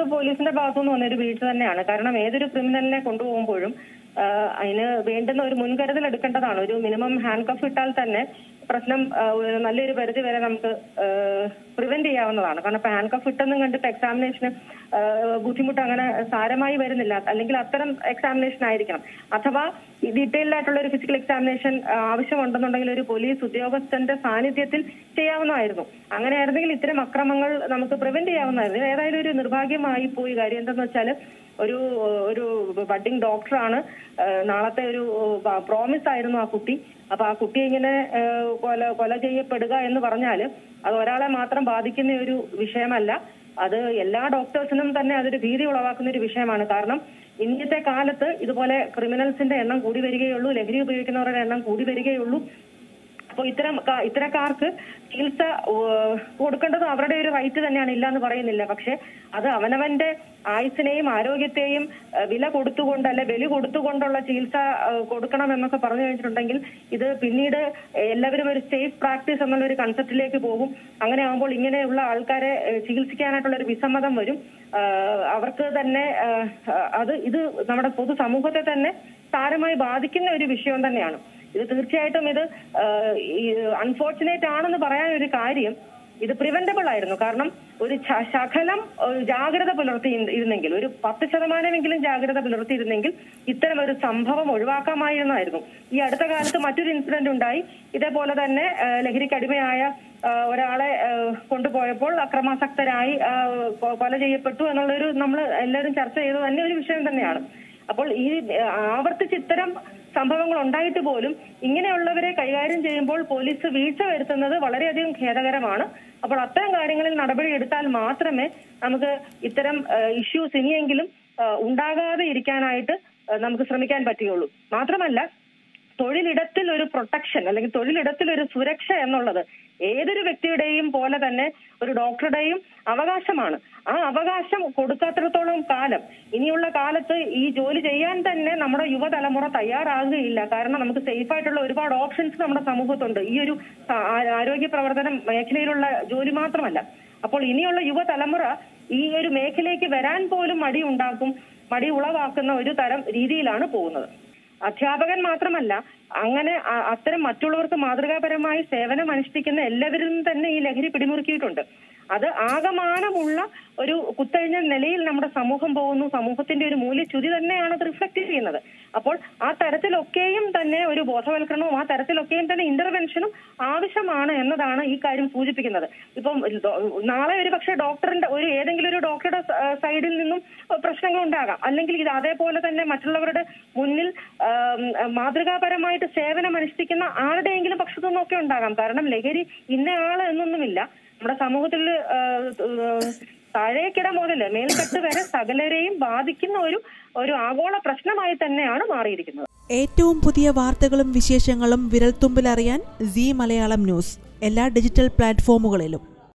പോലീസിന്റെ ഭാഗത്തുനിന്ന് വന്ന ഒരു വീഴ്ച തന്നെയാണ് കാരണം ഏതൊരു ക്രിമിനലിനെ കൊണ്ടുപോകുമ്പോഴും ആ, അതിന് വേണ്ടുന്ന ഒരു മുൻകരുതൽ എടുക്കേണ്ടതാണ് ഒരു മിനിമം ഹാൻഡ് കഫ് ഇട്ടാൽ തന്നെ പ്രശ്നം ആ, ഒരു നല്ലൊരു പരിധി വരെ നമുക്ക് പ്രിവെന്റ് ചെയ്യാവുന്നതാണ് കാരണം ഇപ്പൊ ഹാൻഡ് കഫ് ഇട്ടെന്നും കണ്ടിട്ട് എക്സാമിനേഷന് ബുദ്ധിമുട്ട് അങ്ങനെ സാരമായി വരുന്നില്ല അല്ലെങ്കിൽ അത്തരം എക്സാമിനേഷൻ ആയിരിക്കണം അഥവാ ഡീറ്റെയിൽഡ് ആയിട്ടുള്ള ഒരു ഫിസിക്കൽ എക്സാമിനേഷൻ ആവശ്യമുണ്ടെന്നുണ്ടെങ്കിൽ ഒരു പോലീസ് ഉദ്യോഗസ്ഥന്റെ സാന്നിധ്യത്തിൽ ചെയ്യാവുന്നതായിരുന്നു അങ്ങനെയായിരുന്നെങ്കിൽ ഇത്തരം അക്രമങ്ങൾ നമുക്ക് പ്രിവെന്റ് ചെയ്യാവുന്നതായിരുന്നു ഇത് ഏതായാലും ഒരു നിർഭാഗ്യമായി പോയി കാര്യം എന്തെന്ന് വെച്ചാൽ ഒരു ഒരു ബഡ്ഡിംഗ് ഡോക്ടറാണ് ഏഹ് നാളത്തെ ഒരു പ്രോമിസ് ആയിരുന്നു ആ കുട്ടി അപ്പൊ ആ കുട്ടി ഇങ്ങനെ ഏഹ് കൊല കൊല ചെയ്യപ്പെടുക എന്ന് പറഞ്ഞാല് അത് ഒരാളെ മാത്രം ബാധിക്കുന്ന ഒരു വിഷയമല്ല അത് എല്ലാ ഡോക്ടേഴ്സിനും തന്നെ അതൊരു ഭീതി ഉളവാക്കുന്ന ഒരു വിഷയമാണ് കാരണം ഇന്നത്തെ കാലത്ത് ഇതുപോലെ ക്രിമിനൽസിന്റെ എണ്ണം കൂടി വരികയുള്ളൂ ലഹരി ഉപയോഗിക്കുന്നവരുടെ എണ്ണം കൂടി വരികയുള്ളൂ അപ്പോൾ ഇത്തരം ക- ഇത്തരക്കാർക്ക് ചികിത്സ ഏഹ്, കൊടുക്കേണ്ടത് അവരുടെ ഒരു റൈറ്റ് തന്നെയാണ് ഇല്ല എന്ന് പറയുന്നില്ല പക്ഷെ അത് അവനവന്റെ ആയുസിനെയും ആരോഗ്യത്തെയും ഏഹ്, വില കൊടുത്തുകൊണ്ട് അല്ലെ ബലി കൊടുത്തുകൊണ്ടുള്ള ചികിത്സ ഏഹ്, കൊടുക്കണം എന്നൊക്കെ പറഞ്ഞു കഴിഞ്ഞിട്ടുണ്ടെങ്കിൽ ഇത് പിന്നീട് എല്ലാവരും ഒരു സേഫ് പ്രാക്ടീസ് എന്നുള്ള ഒരു കൺസെപ്റ്റിലേക്ക് പോകും അങ്ങനെ ആകുമ്പോൾ ഇങ്ങനെയുള്ള ആൾക്കാരെ ഏഹ്, ചികിത്സിക്കാനായിട്ടുള്ള ഒരു വിസമ്മതം വരും ഏഹ്, അവർക്ക് തന്നെ ഏഹ്, അത് ഇത് നമ്മുടെ പൊതുസമൂഹത്തെ തന്നെ സാരമായി ബാധിക്കുന്ന ഒരു വിഷയം തന്നെയാണ് ഇത് തീർച്ചയായിട്ടും ഇത് അൺഫോർച്ചുനേറ്റ് ആണെന്ന് പറയാൻ ഒരു കാര്യം ഇത് പ്രിവെന്റബിൾ ആയിരുന്നു കാരണം ഒരു ശ- ശകലം ഒരു ജാഗ്രത പുലർത്തി ഇരു- ഇരുന്നെങ്കിൽ ഒരു പത്ത് ശതമാനമെങ്കിലും ജാഗ്രത പുലർത്തിയിരുന്നെങ്കിൽ ഇത്തരം ഒരു സംഭവം ഒഴിവാക്കാമായിരുന്നായിരുന്നു ഈ അടുത്ത കാലത്ത് മറ്റൊരു ഇൻസിഡന്റ് ഉണ്ടായി ഇതേപോലെ തന്നെ ആ, ലഹരിക്ക് അടിമയായ ആ, ഒരാളെ ആ, കൊണ്ടുപോയപ്പോൾ അക്രമാസക്തരായി ആ, കൊ- കൊല ചെയ്യപ്പെട്ടു എന്നുള്ളൊരു നമ്മൾ എല്ലാവരും ചർച്ച ചെയ്ത തന്നെ ഒരു വിഷയം തന്നെയാണ് അപ്പോൾ ഈ ആ, ആവർത്തിച്ച് ഇത്തരം സംഭവങ്ങൾ ഉണ്ടായിട്ട് പോലും ഇങ്ങനെയുള്ളവരെ കൈകാര്യം ചെയ്യുമ്പോൾ പോലീസ് വീഴ്ച വരുത്തുന്നത് വളരെയധികം ഖേദകരമാണ് അപ്പോൾ അത്തരം കാര്യങ്ങളിൽ നടപടി എടുത്താൽ മാത്രമേ നമുക്ക് ഇത്തരം ഇഷ്യൂസ് ഇനിയെങ്കിലും ആ, ഉണ്ടാകാതെ ഇരിക്കാനായിട്ട് ആ, നമുക്ക് ശ്രമിക്കാൻ പറ്റുകയുള്ളൂ മാത്രമല്ല തൊഴിലിടത്തിൽ ഒരു പ്രൊട്ടക്ഷൻ അല്ലെങ്കിൽ തൊഴിലിടത്തിൽ ഒരു സുരക്ഷ എന്നുള്ളത് ഏതൊരു വ്യക്തിയുടെയും പോലെ തന്നെ ഒരു ഡോക്ടറുടെയും അവകാശമാണ് ആ അവകാശം കൊടുക്കാത്തിടത്തോളം കാലം ഇനിയുള്ള കാലത്ത് ഈ ജോലി ചെയ്യാൻ തന്നെ നമ്മുടെ യുവതലമുറ തയ്യാറാകുകയില്ല കാരണം നമുക്ക് സേഫ് ആയിട്ടുള്ള ഒരുപാട് ഓപ്ഷൻസ് നമ്മുടെ സമൂഹത്തുണ്ട് ഈ ഒരു ആ- ആരോഗ്യ പ്രവർത്തന മേഖലയിലുള്ള ജോലി മാത്രമല്ല അപ്പോൾ ഇനിയുള്ള യുവതലമുറ ഈ ഒരു മേഖലയ്ക്ക് വരാൻ പോലും മടി ഉണ്ടാക്കും മടി ഉളവാക്കുന്ന ഒരു തരം രീതിയിലാണ് പോകുന്നത് അധ്യാപകൻ മാത്രമല്ല അങ്ങനെ അ- അത്തരം മറ്റുള്ളവർക്ക് മാതൃകാപരമായി സേവനം അനുഷ്ഠിക്കുന്ന എല്ലാവരും തന്നെ ഈ ലഹരി പിടിമുറുക്കിയിട്ടുണ്ട് അത് ആകമാനമുള്ള ഒരു കുത്തഴിഞ്ഞ നിലയിൽ നമ്മുടെ സമൂഹം പോകുന്നു സമൂഹത്തിന്റെ ഒരു മൂല്യച്യുതി തന്നെയാണ് അത് റിഫ്ലക്ട് ചെയ്യുന്നത് അപ്പോൾ ആ തരത്തിലൊക്കെയും തന്നെ ഒരു ബോധവൽക്കരണവും ആ തരത്തിലൊക്കെയും തന്നെ ഇന്റർവെൻഷനും ആവശ്യമാണ് എന്നതാണ് ഈ കാര്യം സൂചിപ്പിക്കുന്നത് ഇപ്പം ഡോ- നാളെ ഒരു പക്ഷേ ഡോക്ടറിന്റെ ഒരു ഏതെങ്കിലും ഒരു ഡോക്ടറുടെ സ- സൈഡിൽ നിന്നും പ്രശ്നങ്ങൾ ഉണ്ടാകാം അല്ലെങ്കിൽ ഇത് അതേപോലെ തന്നെ മറ്റുള്ളവരുടെ മുന്നിൽ ആം, മാതൃകാപരമായിട്ട് സേവനം അനുഷ്ഠിക്കുന്ന ആരുടെയെങ്കിലും പക്ഷത്തു നിന്നൊക്കെ ഉണ്ടാകാം കാരണം ലഹരി ഇന്നയാള് എന്നൊന്നുമില്ല നമ്മുടെ സമൂഹത്തിൽ ആ, ആ, താഴേക്കിട മുതൽ മേൽക്കെട്ട് വരെ സകലരെയും ബാധിക്കുന്ന ഒരു ഒരു ആഗോള പ്രശ്നമായി തന്നെയാണ് മാറിയിരിക്കുന്നത് ഏറ്റവും പുതിയ വാർത്തകളും വിശേഷങ്ങളും വിരൽത്തുമ്പിലറിയാൻ സി മലയാളം ന്യൂസ് എല്ലാ ഡിജിറ്റൽ പ്ലാറ്റ്ഫോമുകളിലും